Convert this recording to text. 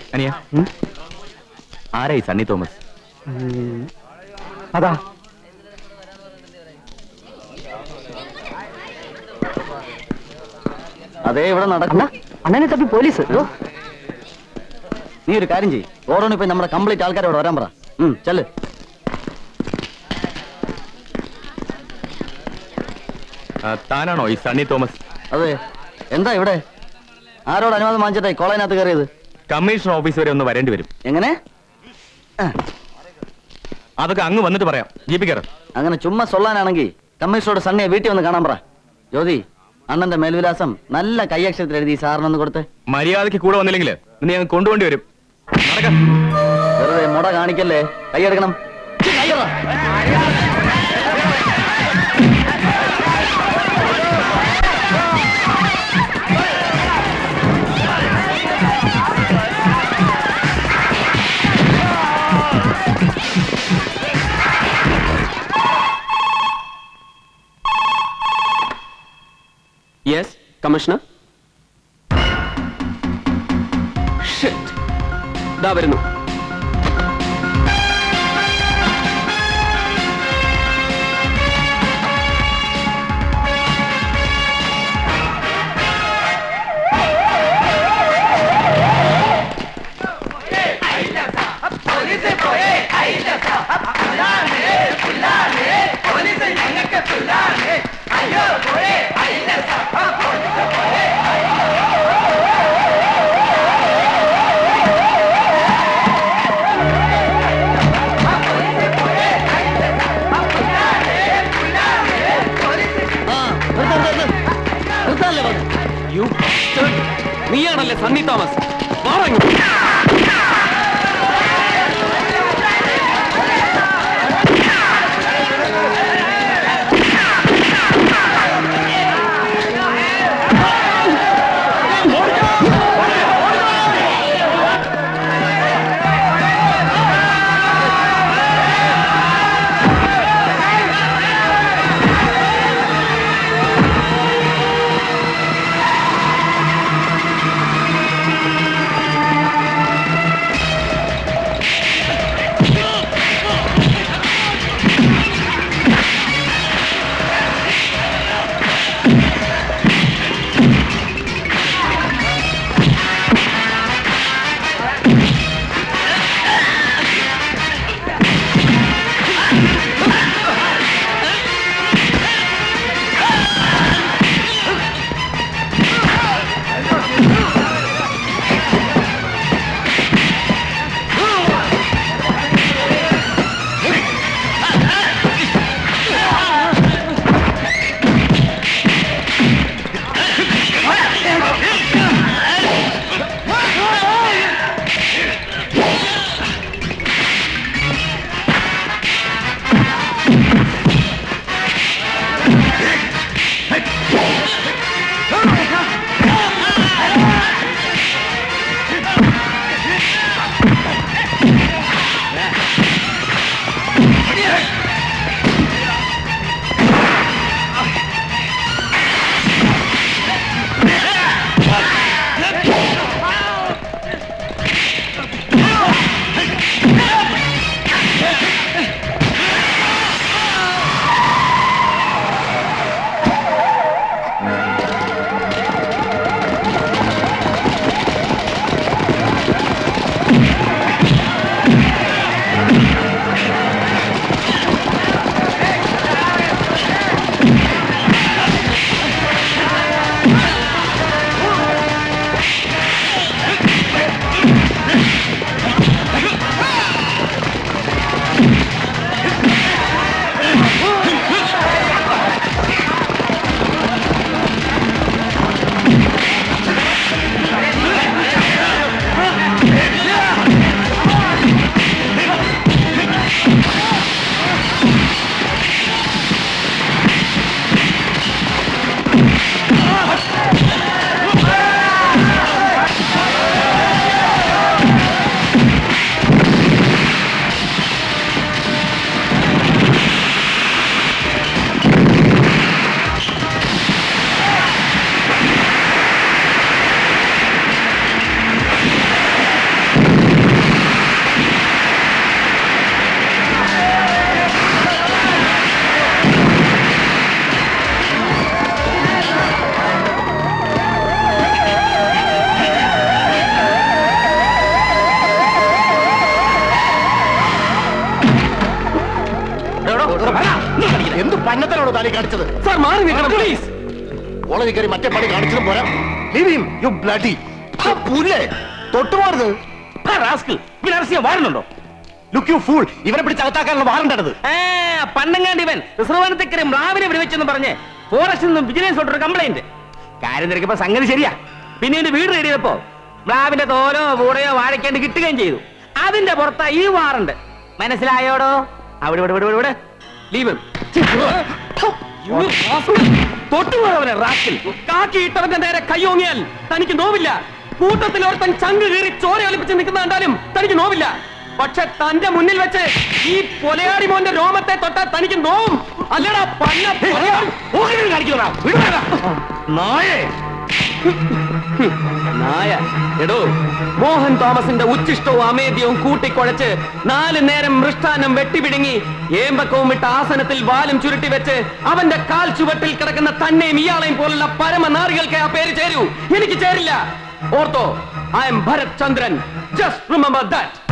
അനിയ ആരായി സണ്ണി തോമസ് അതാ അതേ ഇവിടെ നടക്കുന്ന അണ്ണനെ തപ്പി പോലീസ് ദോ. നീ ഒരു കാര്യം ചെയ്യ് ഓരോന്ന് ഇപ്പൊ നമ്മുടെ കംപ്ലീറ്റ് ആൾക്കാരോട് വരാൻ പറ ഉം, ചെല്ല് ആ, താനാണോ ഈ സണ്ണി തോമസ് അതെ എന്താ ഇവിടെ ആരോട് അനുവാദം വാങ്ങിച്ചിട്ടായി കോളേജിനകത്ത് കയറിയത് കമ്മീഷൻ ഓഫീസ് വരെ ഒന്ന് വരേണ്ടി വരും എങ്ങനെ ആ, അതൊക്കെ അങ്ങ് വന്നിട്ട് പറയാം ജീപ്പിക്കറ അങ്ങനെ ചുമ്മാ സൊല്ലാനാണെങ്കിൽ കമ്മീഷണറോട് സണ്ണിയെ വീട്ടിൽ വന്ന് കാണാൻ പറ ജ്യോതി അണ്ണന്റെ മേൽവിലാസം നല്ല കൈയക്ഷരത്തിൽ എഴുതി സാറിനൊന്ന് കൊടുത്ത് മര്യാദയ്ക്ക് കൂടെ വന്നില്ലെങ്കിൽ നിന്നെ ഞങ്ങൾ കൊണ്ടുപോണ്ടി വരും നടക്ക വെറുതെ മുട കാണിക്കല്ലേ കൈയെടുക്കണം ഛി, കൈയെടാ. യെസ് കമ്മീഷണർ ഷിറ്റ് ദാ വരുന്നു ആ, നിർത്ത്, നിർത്ത്, നിർത്ത്. നിർത്താനല്ലേ പറഞ്ഞത്? യു നീയാണല്ലേ സണ്ണി തോമസ് മാറങ്ങ് ആ താലി കാണിച്ചത് സാർ മാറി നിൽക്കണം പ്ലീസ് കോളേജിൽ കയറി മറ്റേ പണി കാണിച്ചതും പോരാ ലീവ് ഹിം യു ബ്ലഡി പുല്ലേ തൊട്ടുപോകരുത് റാസ്കിൾ ഇവൻ അറസ്റ്റ് ചെയ്യാൻ വാറണ്ടുണ്ടോ ലുക്ക് യു ഫൂൾ ഇവനെ പിടിച്ച് അകത്താക്കാനുള്ള വാറണ്ടാണത് ഏ, പണ്ടങ്ങാണ്ട് ഇവൻ റിസർവാനത്തേക്കറി മ്ലാവിനെ വെടിവെച്ചെന്ന് പറഞ്ഞ് ഫോറസ്റ്റിൽ നിന്നും വിജിലൻസ് ഒരു കംപ്ലൈന്റ് കാര്യം തിരക്കിയപ്പോ സംഗതി ശരിയാ പിന്നെ എന്റെ വീട് റെഡി ചെയ്തപ്പോ മ്ലാവിന്റെ തോലോ കൂടെയോ വാഴയ്ക്കാണ്ട് കിട്ടുകയും ചെയ്തു അതിന്റെ പുറത്താ ഈ വാറുണ്ട് മനസ്സിലായോടോ അവിടെ ഇവിടെ ഇവിടെ ഇവിടെ ലീവ് തൊട്ടുപോയവനെ റാസ്കിൽ കാക്കി ഇട്ടവന്റെ നേരെ കയ്യോങ്ങിയാൽ തനിക്ക് നോവില്ല കൂട്ടത്തിൽ ഒരുത്തൻ ചങ്ക് കീറി ചോര ഒലിപ്പിച്ച് നിൽക്കുന്ന കണ്ടാലും തനിക്ക് നോവില്ല പക്ഷെ തന്റെ മുന്നിൽ വെച്ച് ഈ പൊലയാടി മോന്റെ രോമത്തെ തൊട്ടാൽ തനിക്ക് നോവും അല്ലടാ പല്ല പൊലയാടി. നായേ നായ എടോ മോഹൻ തോമസിന്റെ ഉച്ചിഷ്ടവും അമേദ്യവും കൂട്ടിക്കുഴച്ച് നാല് നേരം മൃഷ്ടാനം വെട്ടിപിടുങ്ങി ഏമ്പക്കവും ഇട്ട ആസനത്തിൽ വാലും ചുരുട്ടി വെച്ച് അവന്റെ കാൽ ചുവട്ടിൽ കിടക്കുന്ന തന്നെയും ഇയാളെയും പോലുള്ള പരമനാറികൾക്ക് ആ പേര് ചേരൂ എനിക്ക് ചേരില്ല ഓർത്തോ I'm Bharath Chandran just remember that